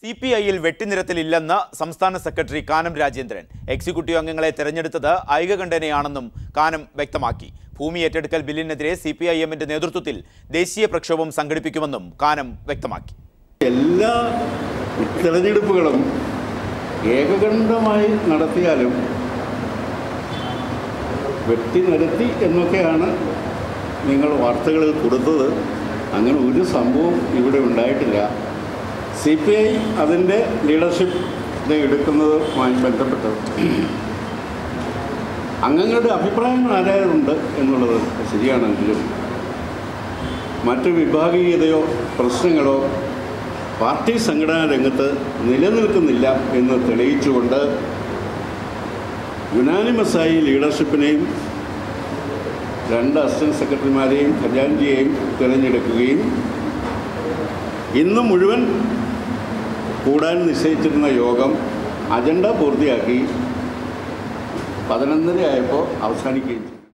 C P ഐയിൽ വെട്ടിനിരത്തലില്ലെന്ന് സംസ്ഥാന secretary Kanam Rajendran executive അംഗങ്ങളെ തെരഞ്ഞെടുത്തത് ഐകകണ്ഠേനയാണെന്നും കാനം വ്യക്തമാക്കി ഭൂമി ഏറ്റെടുക്കൽ ബില്ലിനെതിരെ സി പി ഐ എമ്മിന്റെ നേതൃത്വത്തിൽ ദേശീയ പ്രക്ഷോഭം സംഘടിപ്പിക്കുമെന്നും കാനം വ്യക്തമാക്കി എല്ലാ തിരഞ്ഞെടുപ്പുകളും ഏകകണ്ഠമായി നടത്തിയാലും വെട്ടി നിരത്തി എന്നൊക്കെയാണ് നിങ്ങൾ വാർത്തകളിൽ കൊടുത്തത് അങ്ങനെ ഒരു സംഭവം ഇവിടെ ഉണ്ടായിട്ടില്ല സി പി ഐ അതിൻ്റെ ലീഡർഷിപ്പ് ഇത് എടുക്കുന്നതുമായി ബന്ധപ്പെട്ട് അംഗങ്ങളുടെ അഭിപ്രായങ്ങൾ ആരായതുണ്ട് എന്നുള്ളത് ശരിയാണെങ്കിലും മറ്റ് വിഭാഗീയതയോ പ്രശ്നങ്ങളോ പാർട്ടി സംഘടനാ രംഗത്ത് നിലനിൽക്കുന്നില്ല എന്ന് തെളിയിച്ചുകൊണ്ട് യുനാനിമസായി ലീഡർഷിപ്പിനെയും രണ്ട് അസിസ്റ്റന്റ് സെക്രട്ടറിമാരെയും ഖജാൻജിയെയും തിരഞ്ഞെടുക്കുകയും ഇന്ന് മുഴുവൻ കൂടാൻ നിശ്ചയിച്ചിരുന്ന യോഗം അജണ്ട പൂർത്തിയാക്കി പതിനൊന്നര ആയപ്പോൾ അവസാനിക്കുകയും ചെയ്തു